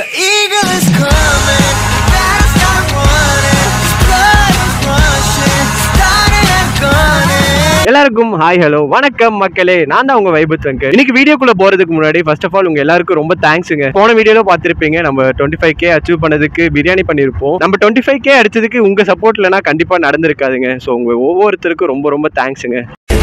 The eagle is coming, better start running. His blood is rushing, starting and gunning. எல்லாருக்கும் hi hello வணக்கம் மக்களே நான் தான் உங்க வைபத் வெங்கட் இன்னைக்கு வீடியோக்குள்ள போறதுக்கு முன்னாடி ஃபர்ஸ்ட் ஆஃப் ஆல் உங்க எல்லாருக்கும் ரொம்ப தேங்க்ஸுங்க போன வீடியோல பார்த்திருப்பீங்க நம்ம டுவெண்ட்டி ஃபைவ் கே அச்சீவ் பண்ணதுக்கு பிரியாணி பண்ணியிருப்போம் நம்ம டுவெண்ட்டி ஃபைவ் கே அடிச்சதுக்கு உங்க சப்போர்ட் இல்லைனா கண்டிப்பா நடந்திருக்காதுங்க ஸோ உங்க ஒவ்வொருத்தருக்கும் ரொம்ப ரொம்ப தேங்க்ஸுங்க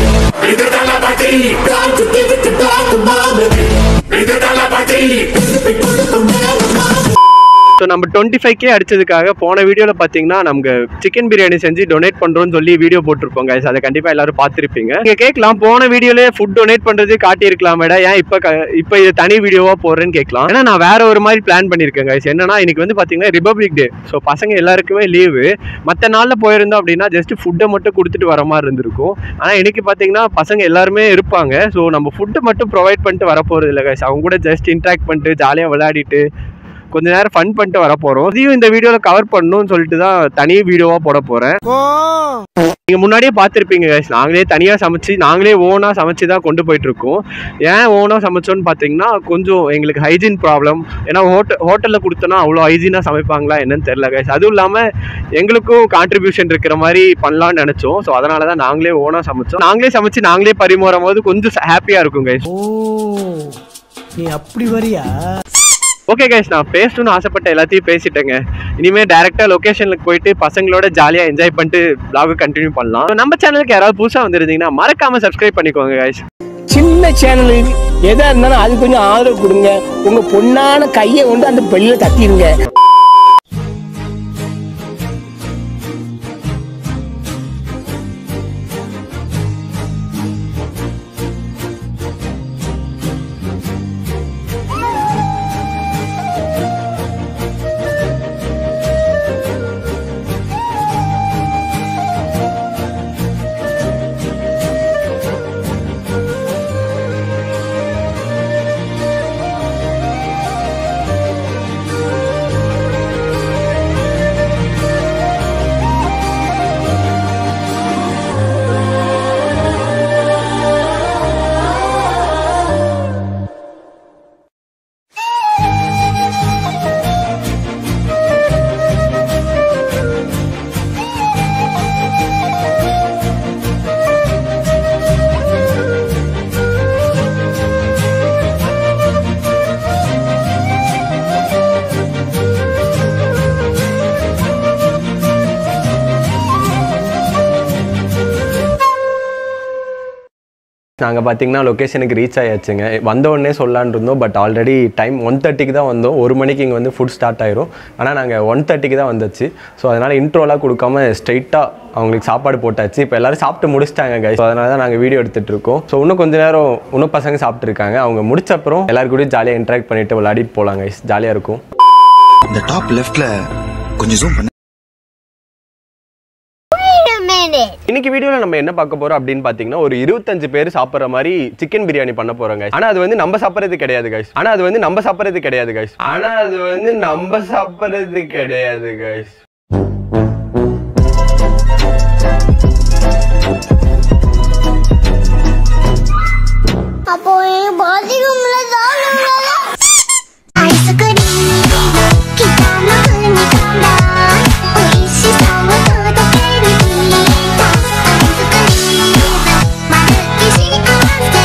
ஸோ நம்ம டுவெண்ட்டி ஃபைவ் கே அடிச்சதுக்காக போன வீடியோவில் பார்த்தீங்கன்னா நமக்கு சிக்கன் பிரியாணி செஞ்சு டொனேட் பண்ணுறோம்னு சொல்லி வீடியோ போட்டிருப்போம் guys அதை கண்டிப்பாக எல்லாரும் பார்த்துருப்பீங்க நீங்கள் கேட்கலாம் போன வீடியோலேயே ஃபுட் டொனேட் பண்ணுறது காட்டியிருக்கலாம் மேடம் ஏன் இப்போ இப்போ இது தனி வீடியோவாக போடுறேன்னு கேட்கலாம் ஏன்னா நான் வேற ஒரு மாதிரி பிளான் பண்ணியிருக்கேன் guys என்னன்னா இன்னைக்கு வந்து பார்த்தீங்கன்னா ரிபப்ளிக் டே ஸோ பசங்க எல்லாருக்குமே லீவு மற்ற நாளில் போயிருந்தோம் அப்படின்னா ஜஸ்ட் ஃபுட்டை மட்டும் கொடுத்துட்டு வர மாதிரி இருந்திருக்கும் ஆனால் இன்னைக்கு பார்த்தீங்கன்னா பசங்க எல்லாருமே இருப்பாங்க ஸோ நம்ம ஃபுட்டு மட்டும் ப்ரொவைட் பண்ணிட்டு வர போகிறது இல்லை guys அவங்க கூட ஜஸ்ட் இன்ட்ராக்ட் பண்ணிட்டு ஜாலியாக விளையாடிட்டு கொஞ்ச நேரம் ஃபன் பண்ணிட்டு வர போறோம் இதையும் இந்த வீடியோல கவர் பண்ணணும்னு சொல்லிட்டு தான் தனி வீடியோவா போட போறேன் நீங்க முன்னாடியே பார்த்துருப்பீங்க guys நாங்களே தனியா சமைச்சு நாங்களே ஓனா சமைச்சு தான் கொண்டு போயிட்டு இருக்கோம் ஏன் ஓனா சமைச்சோன்னு பார்த்தீங்கன்னா கொஞ்சம் எங்களுக்கு ஹைஜீன் ப்ராப்ளம் ஏன்னா ஹோட்டல் ஹோட்டலில் கொடுத்தோன்னா அவ்வளோ ஹைஜீனாக சமைப்பாங்களா என்னன்னு தெரியல guys அதுவும் இல்லாமல் எங்களுக்கும் கான்ட்ரிபியூஷன் இருக்கிற மாதிரி பண்ணலாம்னு நினச்சோம் ஸோ அதனால தான் நாங்களே ஓனா சமைச்சோம் நாங்களே சமைச்சு நாங்களே பரிமாறும் போது கொஞ்சம் ஹாப்பியாக இருக்கும் guys ஓ நீ அப்படி வரியா ஓகே கைஸ் நான் பேசணும்னு ஆசைப்பட்ட எல்லாத்தையும் பேசிட்டேங்க இனிமே டேரக்டா லொகேஷனுக்கு போயிட்டு பசங்களோட ஜாலியா என்ஜாய் பண்ணிட்டு vlog கண்டினியூ பண்ணலாம் நம்ம சேனலுக்கு யாராவது புதுசா வந்திருந்தீங்கன்னா மறக்காம சப்ஸ்கிரைப் பண்ணிக்கோங்க கைஸ் சின்ன சேனல் எதா இருந்தாலும் அது கொஞ்சம் ஆதரவு கொடுங்க உங்க பொண்ணான கையை கொண்டு அந்த பெல்லில தட்டிடுங்க நாங்கள் பார்த்தீங்கன்னா லொக்கேஷனுக்கு ரீச் ஆயாச்சுங்க வந்த உடனே சொல்லலான்னு இருந்தோம் பட் ஆல்ரெடி டைம் ஒன் தேர்ட்டிக்கு தான் வந்தோம் ஒரு மணிக்கு இங்கே வந்து ஃபுட் ஸ்டார்ட் ஆயிரும் ஆனால் நாங்கள் ஒன் தேர்ட்டிக்கு தான் வந்துச்சு ஸோ அதனால் இன்ட்ரோலாம் கொடுக்காம ஸ்ட்ரைட்டாக அவங்களுக்கு சாப்பாடு போட்டாச்சு இப்போ எல்லாரும் சாப்பிட்டு முடிச்சிட்டாங்க கைஸ் அதனால தான் நாங்கள் வீடியோ எடுத்துகிட்டு இருக்கோம் ஸோ இன்னும் கொஞ்ச நேரம் இன்னும் பசங்க சாப்பிட்ருக்காங்க அவங்க முடிச்ச அப்புறம் எல்லாரும் கூடயும் ஜாலியாக இன்ட்ராக்ட் பண்ணிட்டு விளையாடிட்டு போகலாம் கைஸ் ஜாலியாக இருக்கும் இந்த டாப் லெஃப்ட்ல கொஞ்சம் ஜூம் பண்ணு இன்னைக்கு வீடியோவில் நம்ம என்ன பார்க்க போறோம் அப்படின்னு பார்த்தீங்கன்னா ஒரு இருபத்தஞ்சு பேர் சாப்பிட்ற மாதிரி சிக்கன் பிரியாணி பண்ண போறோம் guys. ஆனா அது வந்து நம்ம சாப்பிட்றது கிடையாது guys. ஆனா அது வந்து நம்ம சாப்பிட்றது கிடையாது guys. ஆனா அது வந்து நம்ம சாப்பிட்றது கிடையாது guys. அப்போ பாத்ரூம்ல தான் ஐஸ்கிரீம் கிட்டான நிக்காண்டா ஓய்ஷிசாவ தோதக்கேரு ஐஸ்கிரீம் மரக்கிஷி ஆஸ்தே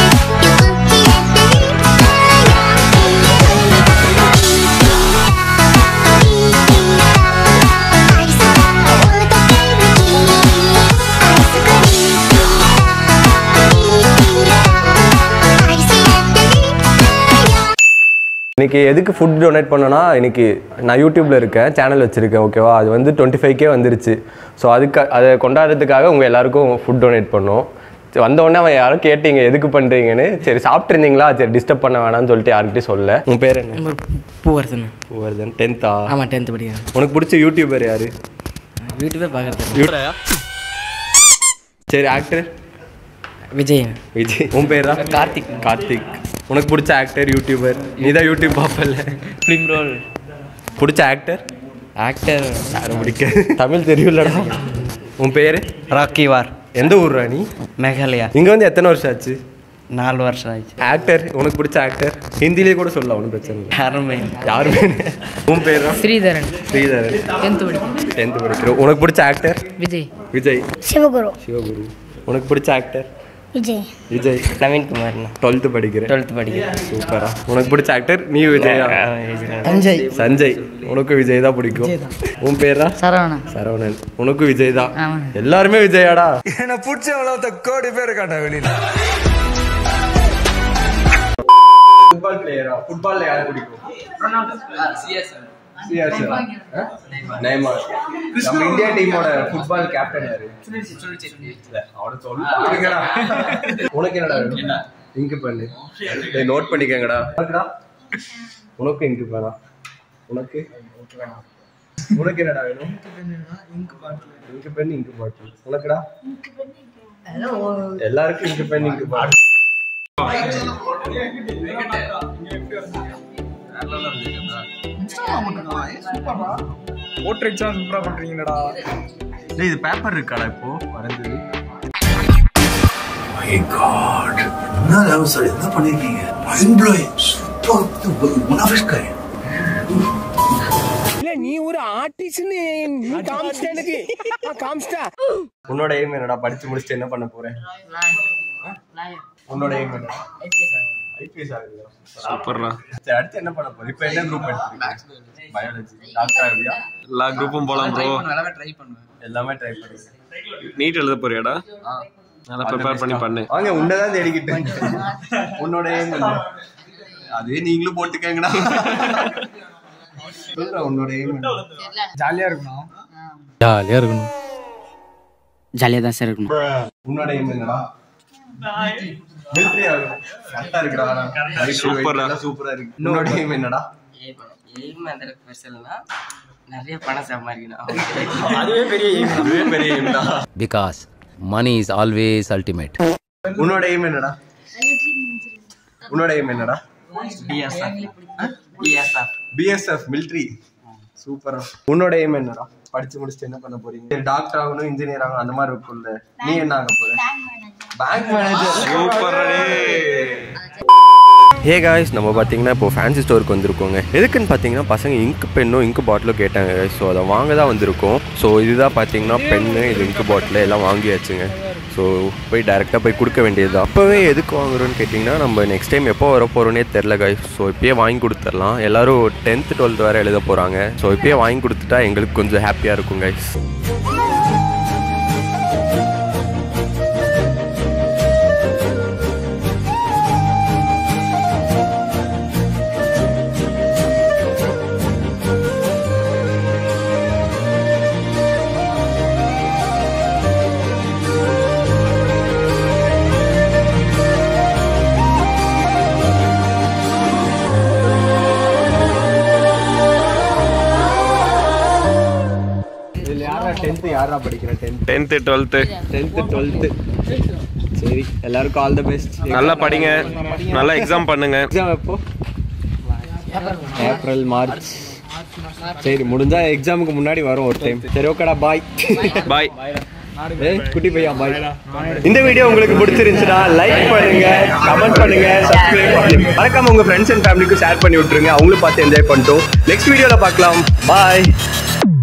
இன்னைக்கு எதுக்கு ஃபுட் டொனேட் பண்ணனா இன்னைக்கு நான் யூடியூப்ல இருக்கேன் சேனல் வச்சிருக்கேன் ஓகேவா அது வந்து டுவெண்ட்டி ஃபைவ் கே வந்துருச்சு ஸோ அதுக்கு அதை கொண்டாடுறதுக்காக உங்க எல்லாருக்கும் ஃபுட் டொனேட் பண்ணோம் சரி, வந்த உடனே அவன் யாரும் கேட்டீங்க எதுக்கு பண்றீங்கன்னு சரி சாப்பிட்ருந்தீங்களா சரி டிஸ்டர்ப் பண்ண வேணாம்னு சொல்லிட்டு யார்கிட்டயும் சொல்ல உன் பேர் என்ன பூவரசன் வருதன் டென்த்தா ஆமாம் டென்த்து படிக்கிறேன் உனக்கு பிடிச்ச யூடியூபர் யாரு யூடியூபே பார்க்குறது சரி ஆக்டர் விஜய் விஜய் உன் பேரா கார்த்திக் கார்த்திக் உனக்கு பிடிச்ச ஆக்டர் யூடியூபர் நீ தான் யூடியூப் பார்ப்பல ஃபிலிம் ரோல் பிடிச்ச ஆக்டர் ஆக்டர் யாரும் பிடிக்காது தமிழ் தெரியும்லடா உன் பேர் ராக்கி வார் எந்த ஊர்ரா நீ மேகாலயா இங்கே வந்து எத்தனை வருஷம் ஆச்சு நாலு வருஷம் ஆச்சு ஆக்டர் உனக்கு பிடிச்ச ஆக்டர் ஹிந்திலேயே கூட சொல்லலாம் ஒன்றும் பிரச்சனை இல்லை யாருமே யாருமே உன் பேர் ஸ்ரீதரன் ஸ்ரீதரன் டென்த் படிக்கும் டென்த்து படிக்கிறோம் உனக்கு பிடிச்ச ஆக்டர் விஜய் விஜய் சிவகுரு சிவகுரு உனக்கு பிடிச்ச ஆக்டர் விஜய் விஜய் நவீன் குமார்ண்ணா டுவெல்த்து படிக்கிறேன் டுவெல்த் படிக்கிறேன் சூப்பரா உனக்கு பிடிச்ச ஆக்டர் நீ விஜய் சஞ்சய் சஞ்சய் உனக்கு விஜய் தான் பிடிக்கும் உன் பேரா சரவணா சரவணன் உனக்கு விஜய் தான் ஆமா. எல்லாருமே விஜயாடா என்ன பிடிச்சவங்கள கோடி பேர் காட்ட வெளியில ஃபுட்பால் பிளேயரா ஃபுட்பால்ல யார் பிடிக்கும் சிஎஸ்ஆர் நெய்மார் நம்ம இந்தியா டீமோட ஃபுட்பால் கேப்டன் யாரு இல்ல, அவனை சொல்லுங்கடா உனக்கு என்னடா வேணும் இங்கு பண்ணு டேய் நோட் பண்ணிக்கங்கடா உனக்குடா உனக்கு இங்கு பேனா உனக்கு உனக்கு என்னடா வேணும் இங்கு பென் இங்கு பாட்டில் உனக்குடா எல்லாருக்கும் இங்கு பென் இங்கு பாட்டில் ஓட்டர் எக்ஸாம் சூப்பரா பண்றீங்களடா டேய் இது பேப்பர் இருக்காடா இப்போ வரைஞ்சது என்ன லெவல் சார் என்ன பண்ணிருக்கீங்க மைண்ட் ப்ளோயிங் சூப்பர் முனாஃபிஸ்காய் இல்ல நீ ஒரு ஆர்டிஸ்ட்னு நீ காமிச்சிட்ட எனக்கு நான் காமிச்சிட்டா உன்னோட எய்ம் என்னடா படிச்சு முடிச்சுட்டு என்ன பண்ண போறேன் உன்னோட எய்ம் என்ன ஐபிஎஸ் ஆகுது சூப்பர்ரா சரி அடுத்து என்ன பண்ண போற இப்போ என்ன குரூப் எடுத்துருக்கீங்க பயாலஜி டாக்டர் ஆகுறியா எல்லா குரூப்பும் போலாம் ப்ரோ எல்லாமே ட்ரை பண்ணுங்க நீட் எழுத போறியாடா நல்லா ப்ரிப்பேர் பண்ணி பண்ணு வாங்க உன்னதான் தேடிக்கிட்டு உன்னோட எய்ம் என்ன அதே நீங்களும் போட்டுக்கங்கடா சொல்றா உன்னோட எய்ம் என்ன ஜாலியா இருக்கணும் ஜாலியாக இருக்கணும் ஜாலியாக தான் சார் இருக்கணும் உன்னோட எய்ம் என்னடா மிலிட்டரி ஆகணும் கரெக்டா இருக்குடா சூப்பர்டா. சூப்பரா இருக்கு உன்னோட எய்ம் என்னடா எய்ம் அந்த ஸ்பெஷல்னா நிறைய பணம் சம்பாதிக்கணும் அதுவே பெரிய அதுவே பெரிய எய்ம் தான் because money is always ultimate. உன்னோட எய்ம் என்னடா உன்னோட எய்ம் என்னடா பிஎஸ்ஆர் பிஎஸ்ஆர் பிஎஸ்எஃப் மிலிட்ரி சூப்பரா உன்னோட எய்ம் என்னடா படிச்சு முடிச்சுட்டு என்ன பண்ண போறீங்க டாக்டர் ஆகணும் இன்ஜினியர் ஆகணும் அந்த மாதிரி இருக்கும்ல நீ என்ன ஆக போற bank manager super hey guys நம்ம பார்த்தீங்கன்னா இப்போ ஃபேன்சி ஸ்டோருக்கு வந்திருக்கோங்க எதுக்குன்னு பார்த்தீங்கன்னா பசங்க இங்க் பென்னும் இங்க் பாட்டிலும் கேட்டாங்க ஸோ அதை வாங்க தான் வந்திருக்கோம் ஸோ இதுதான் பார்த்தீங்கன்னா பென்னு இது இங்க் பாட்டில் எல்லாம் வாங்கியாச்சுங்க ஸோ போய் டேரெக்டாக போய் கொடுக்க வேண்டியது அப்போவே எதுக்கு வாங்குறோன்னு கேட்டிங்கன்னா நம்ம நெக்ஸ்ட் டைம் எப்போ வர போகிறோன்னே தெரில காய்ஸ் ஸோ இப்பயே வாங்கி கொடுத்துடலாம் எல்லாரும் டென்த்து டுவெல்த் வேறு எழுத போகிறாங்க ஸோ இப்பயே வாங்கி கொடுத்துட்டா எங்களுக்கு கொஞ்சம் ஹாப்பியாக இருக்கும் கைஸ் இதில் யாரா டென்த்து யாரா படிக்கிறேன் tenth tenth twelfth tenth twelfth சரி எல்லாருக்கும் ஆல் த பெஸ்ட் நல்லா படிங்க நல்லா எக்ஸாம் பண்ணுங்க எக்ஸாம் எப்போ ஏப்ரல் மார்ச் சரி முடிஞ்சா எக்ஸாமுக்கு முன்னாடி வரும் ஒரு டைம் சரி ஓகேடா பாய் பாய் ஏய் குட்டி பையா பாய் இந்த வீடியோ உங்களுக்கு பிடிச்சிருந்துச்சுன்னா லைக் பண்ணுங்க கமெண்ட் பண்ணுங்க சப்ஸ்கிரைப் பண்ணுங்க மறக்காம உங்க ஃப்ரெண்ட்ஸ் அண்ட் ஃபேமிலிக்கு ஷேர் பண்ணி விட்டுருங்க அவங்களும் பார்த்து என்ஜாய் பண்ணிட்டோம் நெக்ஸ்ட் வீடியோல பார்க்கலாம் பாய்